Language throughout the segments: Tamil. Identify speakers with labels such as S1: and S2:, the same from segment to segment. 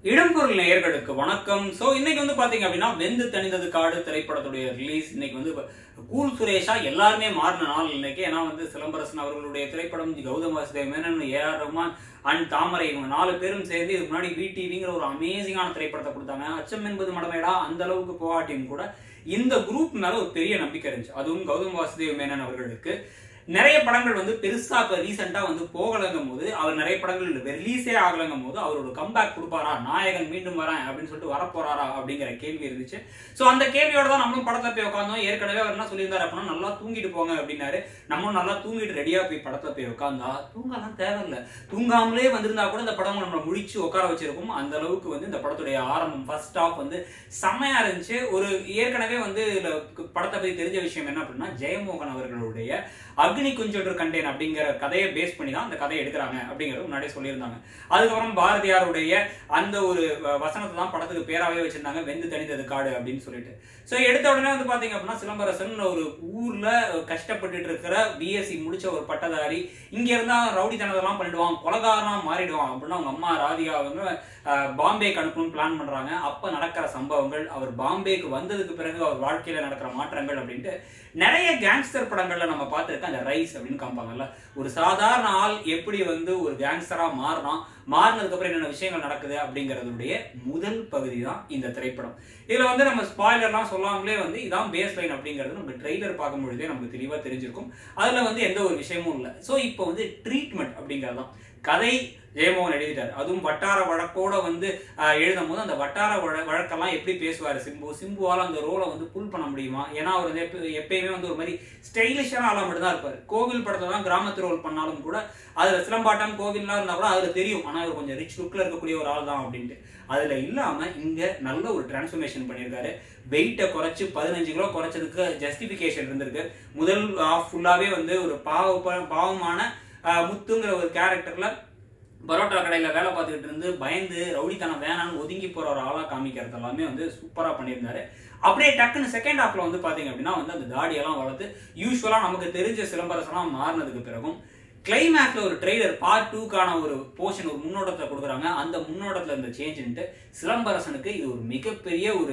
S1: இடம்பொருள் நேயர்களுக்கு வணக்கம் சோ இன்னைக்கு வந்து பாத்தீங்க அப்படின்னா வெந்து தணிந்தது காடு திரைப்படத்துடைய ரிலீஸ் இன்னைக்கு வந்து கூல் சுரேஷா எல்லாருமே மாறின நாள் இன்னைக்கு ஏன்னா வந்து சிலம்பரசன் அவர்களுடைய திரைப்படம் Gautham Vasudev Menon A R Rahman and Thamarai இவங்க நாலு பேரும் சேர்ந்து இதுக்கு முன்னாடி வி டிவிங்கிற ஒரு அமேசிங்கான திரைப்படத்தை கொடுத்தாங்க அச்சம் என்பது மடமேடா அந்த அளவுக்கு போகாட்டியும் கூட இந்த குரூப் மேல ஒரு பெரிய நம்பிக்கை இருந்துச்சு அதுவும் கௌதம் வாசுதேவ் மேனன் அவர்களுக்கு நிறைய படங்கள் வந்து பெருசா இப்ப ரீசெண்டா வந்து போகலங்கும் போது அவர் நிறைய படங்கள் ரிலீஸே ஆகலங்கும் போது அவரோட கம்பேக் கொடுப்பாரா நாயகன் மீண்டும் வரேன் அப்படின்னு சொல்லிட்டு வரப்போறாரா அப்படிங்கிற கேள்வி இருந்துச்சு சோ அந்த கேள்வியோட தான் நம்மளும் படத்துல போய் உட்காந்தோம் ஏற்கனவே அவர் என்ன சொல்லியிருந்தாரு அப்படின்னா நல்லா தூங்கிட்டு போங்க அப்படின்னாரு நம்மளும் நல்லா தூங்கிட்டு ரெடியா போய் படத்துல போய் உட்காந்தா தூங்கலாம் தேவையில்ல தூங்காமலே வந்திருந்தா கூட இந்த படம் நம்மளை முடிச்சு உட்கார வச்சிருக்கும் அந்த அளவுக்கு வந்து இந்த படத்துடைய ஆரம்பம் ஃபர்ஸ்ட் ஆஃப் வந்து செம்மையா இருந்துச்சு ஒரு ஏற்கனவே வந்து இதுல படத்தை பத்தி தெரிஞ்ச விஷயம் என்ன அப்படின்னா ஜெயமோகன் அவர்களுடைய அக்னி குஞ்சொன்று கண்டேன் அப்படிங்கிற கதையை பேஸ் பண்ணி தான் அந்த கதையை எடுக்கிறாங்க அப்படிங்கறது முன்னாடியே சொல்லியிருந்தாங்க அதுக்கப்புறம் பாரதியாருடைய அந்த ஒரு வ- வசனத்தை தான் படத்துக்கு பேராவே வச்சிருந்தாங்க வெந்து தணிந்தது காடு அப்படின்னு சொல்லிட்டு சோ எடுத்த உடனே வந்து பாத்தீங்க அப்படின்னா சிலம்பரசன் ஒரு ஊர்ல கஷ்டப்பட்டுட்டு இருக்கிற பிஎஸ்சி முடிச்ச ஒரு பட்டதாரி இங்க இருந்தா ரவுடித்தனதெல்லாம் பண்ணிடுவான் கொலகாரனா மாறிடுவான் அப்படின்னு அவங்க அம்மா ராதிகா வந்து அஹ், பாம்பேக்கு அனுப்பணும்னு பிளான் பண்றாங்க அப்ப நடக்கிற சம்பவங்கள் அவர் பாம்பேக்கு வந்ததுக்கு பிறகு அவர் வாழ்க்கையில நடக்கிற மாற்றங்கள் அப்படின்ட்டு நிறைய கேங்ஸ்டர் படங்கள்ல நம்ம பார்த்திருக்க அந்த ரைஸ் அப்படின்னு காமிப்பாங்கல்ல ஒரு சாதாரண ஆள் எப்படி வந்து ஒரு கேங்ஸ்டரா மாறினான் மாறினதுக்கு அப்புறம் என்னென்ன விஷயங்கள் நடக்குது அப்படிங்கறதுடைய முதல் பகுதி தான் இந்த திரைப்படம் இதுல வந்து நம்ம ஸ்பாய்லர்லாம் சொல்லாமலே வந்து இதான் பேஸ் லைன் அப்படிங்கிறது நம்ம ட்ரெய்லர் பார்க்கும் பொழுதே நமக்கு தெளிவா தெரிஞ்சிருக்கும் அதுல வந்து எந்த ஒரு விஷயமும் இல்லை ஸோ இப்போ வந்து ட்ரீட்மெண்ட் அப்படிங்கிறது தான் கதை ஜெயமோகன் எழுதிட்டார் அதுவும் வட்டார வழக்கோட வந்து ஆஹ், எழுதும் போது அந்த வட்டார வழ- வழக்கெல்லாம் எப்படி பேசுவார் சிம்பு சிம்புவால் அந்த ரோலை வந்து புல் பண்ண முடியுமா ஏன்னா அவர் வந்து எப்ப- எப்பயுமே வந்து ஒரு மாதிரி ஸ்டைலிஷான ஆளா மட்டும் தான் இருப்பார் கோவில் படத்தை தான் கிராமத்து ரோல் பண்ணாலும் கூட அதுல சிலம்பாட்டம் கோவில்லாம் இருந்தா கூட அதுல தெரியும் ஆனா அவர் கொஞ்சம் ரிச் லுக்ல இருக்கக்கூடிய ஒரு ஆள் தான் அப்படின்ட்டு அதுல இல்லாம இங்க நல்ல ஒரு டிரான்ஸ்ஃபர்மேஷன் பண்ணியிருக்காரு வெயிட்டை குறைச்சு பதினஞ்சு கிலோ குறைச்சதுக்கு ஜஸ்டிபிகேஷன் இருந்திருக்கு முதல் ஆஃப் ஃபுல்லாவே வந்து ஒரு பாவ பாவமான ஆஹ், முத்துங்கிற ஒரு கேரக்டர்ல பரோட்டா கடையில வேலை பார்த்துக்கிட்டு இருந்து பயந்து ரவுடித்தனம் வேணாம்னு ஒதுங்கி போற ஒரு ஆளா காமிக்கிறது எல்லாமே வந்து சூப்பரா பண்ணியிருந்தாரு அப்படியே டக்குன்னு செகண்ட் ஹாஃப்ல வந்து பாத்தீங்க அப்படின்னா வந்து அந்த தாடியெல்லாம் வளர்த்து யூஸ்வலா நமக்கு தெரிஞ்ச சிலம்பரசெல்லாம் மாறினதுக்கு பிறகும் கிளைமேக்ஸ்ல ஒரு ட்ரெய்லர் பார்ட் டூக்கான ஒரு போர்ஷன் ஒரு முன்னோட்டத்தை கொடுக்குறாங்க அந்த முன்னோட்டத்துல இந்த சேஞ்சுன்ட்டு சிலம்பரசனுக்கு இது ஒரு மிகப்பெரிய ஒரு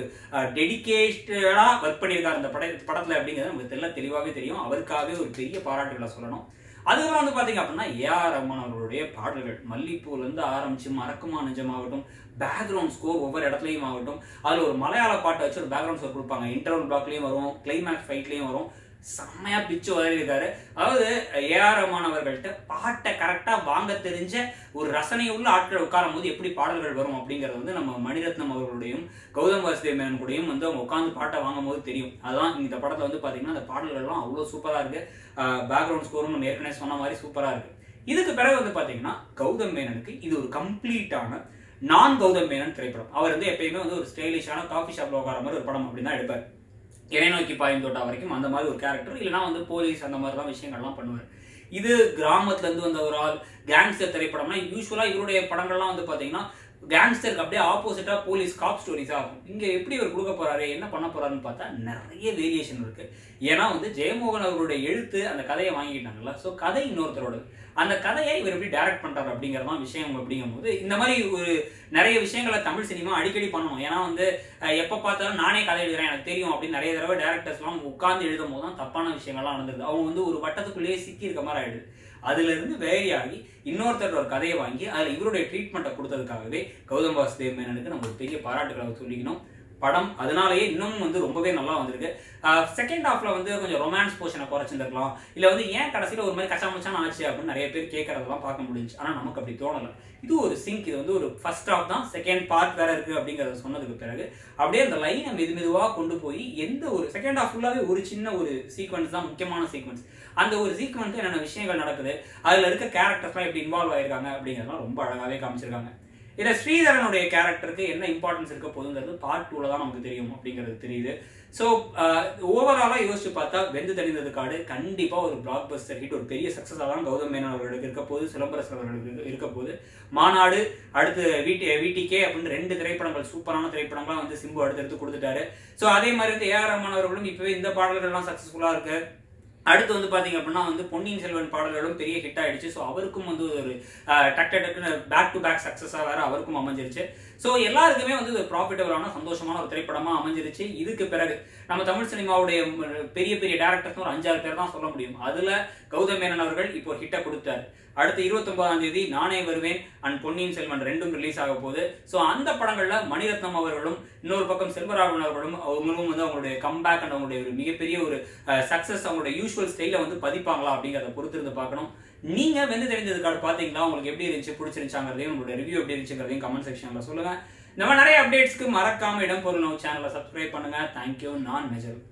S1: டெடிகேட்டடா ஒர்க் பண்ணியிருக்காரு அந்த பட படத்துல அப்படிங்கிறது நமக்கு தெல்ல தெளிவாகவே தெரியும் அவருக்காகவே ஒரு பெரிய பாராட்டுகளை சொல்லணும் அதுக்கப்புறம் வந்து பாத்தீங்க அப்படின்னா ஏஆர் ரஹ்மான் அவர்களுடைய பாடல்கள் மல்லிப்பூல இருந்து ஆரம்பிச்சு மறக்குமா நெஞ்சமாகட்டும் பேக்ரவுண்ட் ஸ்கோர் ஒவ்வொரு இடத்துலையும் ஆகட்டும் அதுல ஒரு மலையாள பாட்டை வச்சு ஒரு பேக்ரவுண்ட் ஸ்கோர் கொடுப்பாங்க இன்டர்வல் பிளாக்லயும் வரும் கிளைமேக்ஸ் ஃபைட்லயும் வரும் செம்மையா பிச்சு வளர்ந்திருக்காரு அதாவது ஏஆர் ரஹ்மான் அவர்கள்ட்ட பாட்டை கரெக்டா வாங்க தெரிஞ்ச ஒரு ரசனை உள்ள ஆட்கள் உட்காரும் போது எப்படி பாடல்கள் வரும் அப்படிங்கறது வந்து நம்ம மணிரத்னம் அவர்களுடையும் கௌதம் வாசுதேவ் மேனன் கூடயும் வந்து அவங்க உட்காந்து பாட்டை வாங்கும் போது தெரியும் அதான் இந்த படத்துல வந்து பாத்தீங்கன்னா அந்த பாடல்கள்லாம் அவ்வளவு சூப்பரா இருக்கு பேக்ரவுண்ட் ஸ்கோரும் நம்ம ஏற்கனவே சொன்ன மாதிரி சூப்பரா இருக்கு இதுக்கு பிறகு வந்து பாத்தீங்கன்னா கௌதம் மேனனுக்கு இது ஒரு கம்ப்ளீட்டான நான் கௌதம் மேனன் திரைப்படம் அவர் வந்து எப்பயுமே வந்து ஒரு ஸ்டைலிஷான காஃபி ஷாப்ல உட்கார மாதிரி ஒரு படம் அப்படின்னு தான் எடுப்பார் இறை நோக்கி பாயும் தோட்டா வரைக்கும் அந்த மாதிரி ஒரு கேரக்டர் இல்லைனா வந்து போலீஸ் அந்த மாதிரி தான் விஷயங்கள்லாம் பண்ணுவார் இது கிராமத்துல இருந்து வந்த ஒரு ஆள் கேங்ஸ்டர் திரைப்படம்னா யூஸ்வலா இவருடைய படங்கள்லாம் வந்து பாத்தீங்கன்னா கேங்ஸ்டருக்கு அப்படியே ஆப்போசிட்டா போலீஸ் காப் ஸ்டோரிஸா இருக்கும் இங்க எப்படி இவர் கொடுக்க போறாரு என்ன பண்ண போறாருன்னு பார்த்தா நிறைய வேரியேஷன் இருக்கு ஏன்னா வந்து ஜெயமோகன் அவருடைய எழுத்து அந்த கதையை வாங்கிக்கிட்டாங்கல்ல ஸோ கதை இன்னொருத்தரோட அந்த கதையை இவர் எப்படி டைரக்ட் பண்றாரு அப்படிங்கறதான் விஷயம் அப்படிங்கும்போது இந்த மாதிரி ஒரு நிறைய விஷயங்களை தமிழ் சினிமா அடிக்கடி பண்ணணும் ஏன்னா வந்து அஹ், எப்ப பார்த்தாலும் நானே கதை எழுதுறேன் எனக்கு தெரியும் அப்படின்னு நிறைய தடவை டேரக்டர்ஸ் எல்லாம் உட்கார்ந்து எழுதும் போது தான் தப்பான விஷயங்கள்லாம் நடந்தது அவங்க வந்து ஒரு வட்டத்துக்குள்ளேயே சிக்கி இருக்க மாதிரி ஆயிடுது அதுல இருந்து வேரி ஆகி இன்னொருத்தர் ஒரு கதையை வாங்கி அதுல இவருடைய ட்ரீட்மெண்ட்டை கொடுத்ததுக்காகவே கௌதம் வாசுதேவ் மேனனுக்கு நம்ம ஒரு பெரிய பாராட்டுகளை சொல்லிக்கணும் படம் அதனாலேயே இன்னும் வந்து ரொம்பவே நல்லா வந்திருக்கு செகண்ட் ஹாஃப்ல வந்து கொஞ்சம் ரொமான்ஸ் போர்ஷனை குறைச்சிருந்துருக்கலாம் இல்ல வந்து ஏன் கடைசியில ஒரு மாதிரி கச்சாமச்சான ஆச்சு அப்படின்னு நிறைய பேர் கேட்கறதெல்லாம் பார்க்க முடிஞ்சுச்சு ஆனா நமக்கு அப்படி தோணல இது ஒரு சிங்க் இது வந்து ஒரு ஃபர்ஸ்ட் ஹாஃப் தான் செகண்ட் பார்ட் வேற இருக்கு அப்படிங்கறத சொன்னதுக்கு பிறகு அப்படியே அந்த லைனை மெது மெதுவா கொண்டு போய் எந்த ஒரு செகண்ட் ஹாஃப் ஃபுல்லாவே ஒரு சின்ன ஒரு சீக்வன்ஸ் தான் முக்கியமான சீக்வன்ஸ் அந்த ஒரு சீக்வன்ஸ் என்னென்ன விஷயங்கள் நடக்குது அதுல இருக்க கேரக்டர்ஸ்லாம் எப்படி இன்வால்வ் ஆயிருக்காங்க அப்படிங்கறதெல்லாம் ரொம்ப அழகாவே காமிச்சிருக்காங்க இதுல ஸ்ரீதரனுடைய கேரக்டருக்கு என்ன இம்பார்ட்டன்ஸ் இருக்க போகுதுங்கிறது பார்ட் டூல தான் நமக்கு தெரியும் அப்படிங்கிறது தெரியுது ஸோ ஓவராலா யோசிச்சு பார்த்தா வெந்து தணிந்தது காடு கண்டிப்பா ஒரு பிளாக் பஸ்டர் ஹிட் ஒரு பெரிய சக்சஸாக தான் கௌதம் மேனன் அவர்களுக்கு இருக்க போது சிலம்பரசன் அவர்களுக்கு இருக்க போது மாநாடு அடுத்து வீட்டி வீட்டிக்கே அப்படின்னு ரெண்டு திரைப்படங்கள் சூப்பரான திரைப்படங்கள்லாம் வந்து சிம்பு அடுத்தடுத்து கொடுத்துட்டாரு ஸோ அதே மாதிரி வந்து ஏஆர் ரஹ்மான் அவர்களும் இப்பவே இந்த பாடல்கள்லாம் சக்சஸ்ஃபுல்லா இருக்கு அடுத்து வந்து பாத்தீங்க அப்படின்னா வந்து பொன்னியின் செல்வன் பாடல்களும் பெரிய ஹிட் ஆயிடுச்சு ஸோ அவருக்கும் வந்து ஒரு அஹ், டக்கு டக்குன்னு பேக் டு பேக் சக்ஸஸாக வேற அவருக்கும் அமைஞ்சிருச்சு ஸோ எல்லாருக்குமே வந்து ஒரு ப்ராஃபிட்டபிளான சந்தோஷமான ஒரு திரைப்படமா அமைஞ்சிருச்சு இதுக்கு பிறகு நம்ம தமிழ் சினிமாவுடைய ம், பெரிய பெரிய டேரக்டர்ஸ் ஒரு அஞ்சாறு பேர் தான் சொல்ல முடியும் அதுல கௌதம் மேனன் அவர்கள் இப்போ ஹிட்டை கொடுத்தாரு அடுத்து இருபத்தொன்பதாம் தேதி நானே வருவேன் அண்ட் பொன்னியின் செல்வன் ரெண்டும் ரிலீஸ் ஆக போகுது ஸோ அந்த படங்கள்ல மணிரத்னம் அவர்களும் இன்னொரு பக்கம் செல்வராகவன் அவர்களும் அவங்களும் வந்து அவங்களுடைய கம்பேக் அண்ட் அவங்களுடைய ஒரு மிகப்பெரிய ஒரு சக்சஸ் அவங்களுடைய யூஸ்வல் ஸ்டைல வந்து பதிப்பாங்களா அப்படிங்கிறத பொறுத்திருந்து பார்க்கணும் நீங்க வெந்து தெரிஞ்சது கார்டு பாத்தீங்களா உங்களுக்கு எப்படி இருந்துச்சு பிடிச்சிருந்துச்சாங்கிறதையும் உங்களுடைய ரிவ்யூ எப்படி இருந்துச்சுங்கிறதையும் கமெண்ட் செக்ஷன்ல சொல்லுங்க இந்த மாதிரி நிறைய அப்டேட்ஸ்க்கு மறக்காம இடம் பொருள் சேனலை சப்ஸ்கிரைப் பண்ணுங்க தேங்க்யூ நான் மெஜர்